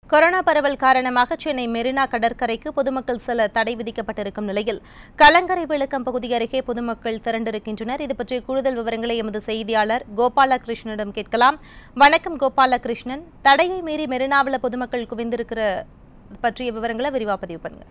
corona பரவல் காரணமாக சென்னை மெரினா கடற்கரைக்கு பொதுமக்கள் செல்ல தடை விதிக்கப்பட்டிருக்கும் நிலையில் கலங்கரை விளக்கம் பகுதி அருகே பொதுமக்கள் திரண்டிருக்கின்றனர் இது பற்றிய கூடுதல் விவரங்களை எமது செய்தியாளர் கோபாலகிருஷ்ணனிடம் கேட்கலாம் வணக்கம் கோபாலகிருஷ்ணன் தடையை மீறி மெரினாவில் பொதுமக்கள் குவிந்திருக்கிற பற்றிய விவரங்களை விரிவா பதிவு பண்ணுங்க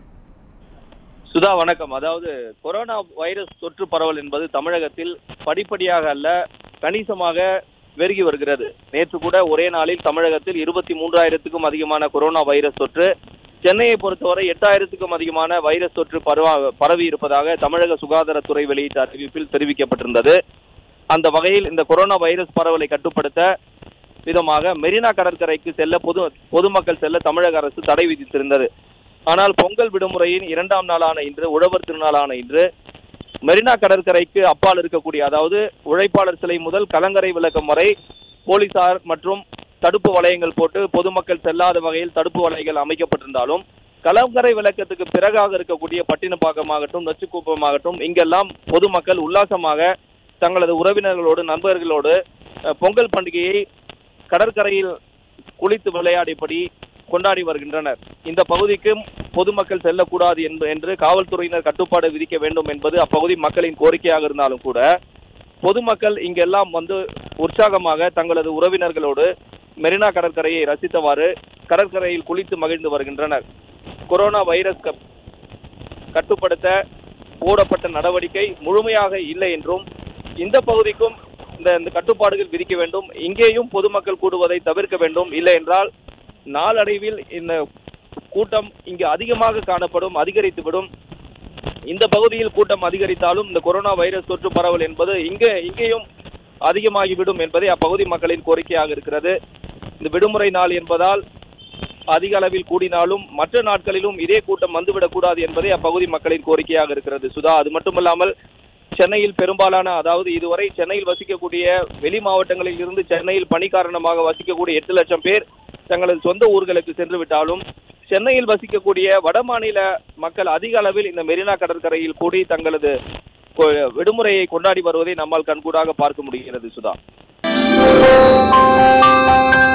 சுதா வணக்கம் அதாவது கொரோனா வைரஸ் தொற்று பரவல் என்பது தமிழகத்தில் படிப்படியாக அல்ல கணிசமாக பெருகி வருகிறது நேற்று கூட ஒரே நாளில் தமிழகத்தில் இருபத்தி மூன்றாயிரத்துக்கும் அதிகமான கொரோனா வைரஸ் தொற்று சென்னையை பொறுத்தவரை எட்டாயிரத்துக்கும் அதிகமான வைரஸ் தொற்று பரவ பரவி இருப்பதாக தமிழக சுகாதாரத்துறை வெளியிட்ட அறிவிப்பில் தெரிவிக்கப்பட்டிருந்தது அந்த வகையில் இந்த கொரோனா வைரஸ் பரவலை கட்டுப்படுத்த விதமாக மெரினா கடற்கரைக்கு செல்ல பொது பொதுமக்கள் செல்ல தமிழக அரசு தடை விதித்திருந்தது ஆனால் பொங்கல் விடுமுறையின் இரண்டாம் நாளான இன்று உழவர் திருநாளான இன்று மெரினா கடற்கரைக்கு அப்பால் இருக்கக்கூடிய அதாவது உழைப்பாளர் சிலை முதல் கலங்கரை விளக்கம் வரை போலீசார் மற்றும் தடுப்பு வளையங்கள் போட்டு பொதுமக்கள் செல்லாத வகையில் தடுப்பு வலைகள் அமைக்கப்பட்டிருந்தாலும் கலங்கரை விளக்கத்துக்கு பிறகாக இருக்கக்கூடிய பட்டினப்பாக்கமாகட்டும் நச்சுக்குப்பமாகட்டும் இங்கெல்லாம் பொதுமக்கள் உல்லாசமாக தங்களது உறவினர்களோடு நண்பர்களோடு அஹ், பொங்கல் பண்டிகையை கடற்கரையில் குளித்து விளையாடியபடி கொண்டாடி வருகின்றனர் இந்த பகுதிக்கும் பொதுமக்கள் செல்லக்கூடாது என்ப- என்று காவல்துறையினர் கட்டுப்பாடு விதிக்க வேண்டும் என்பது அப்பகுதி மக்களின் கோரிக்கையாக இருந்தாலும் கூட பொதுமக்கள் இங்கெல்லாம் வந்து உற்சாகமாக தங்களது உறவினர்களோடு மெரினா கடற்கரையை ரசித்தவாறு கடற்கரையில் குளித்து மகிழ்ந்து வருகின்றனர் கொரோனா வைரஸ் க- கட்டுப்படுத்த போடப்பட்ட நடவடிக்கை முழுமையாக இல்லை என்றும் இந்த பகுதிக்கும் இந்த இந்த கட்டுப்பாடுகள் விதிக்க வேண்டும் இங்கேயும் பொதுமக்கள் கூடுவதை தவிர்க்க வேண்டும் இல்லை என்றால் நாளடைவில் இந்த கூட்டம் இங்கு அதிகமாக காணப்படும் அதிகரித்துவிடும் இந்த பகுதியில் கூட்டம் அதிகரித்தாலும் இந்த கொரோனா வைரஸ் தொற்று பரவல் என்பது இங்கே இங்கேயும் அதிகமாகிவிடும் என்பதே அப்பகுதி மக்களின் கோரிக்கையாக இருக்கிறது இந்த விடுமுறை நாள் என்பதால் அதிக அளவில் கூடினாலும் மற்ற நாட்களிலும் இதே கூட்டம் வந்துவிடக்கூடாது என்பதே அப்பகுதி மக்களின் கோரிக்கையாக இருக்கிறது சுதா அது மட்டுமல்லாமல் சென்னையில் பெரும்பாலான அதாவது இதுவரை சென்னையில் வசிக்கக்கூடிய வெளி மாவட்டங்களில் இருந்து சென்னையில் பணி காரணமாக வசிக்கக்கூடிய எட்டு லட்சம் பேர் தங்களது சொந்த ஊர்களுக்கு சென்று விட்டாலும் சென்னையில் வசிக்கக்கூடிய வடமாநில மக்கள் அதிக அளவில் இந்த மெரினா கடற்கரையில் கூடி தங்களது கொ- விடுமுறையை கொண்டாடி வருவதை நம்மால் கண்கூடாக பார்க்க முடிகிறது சுதா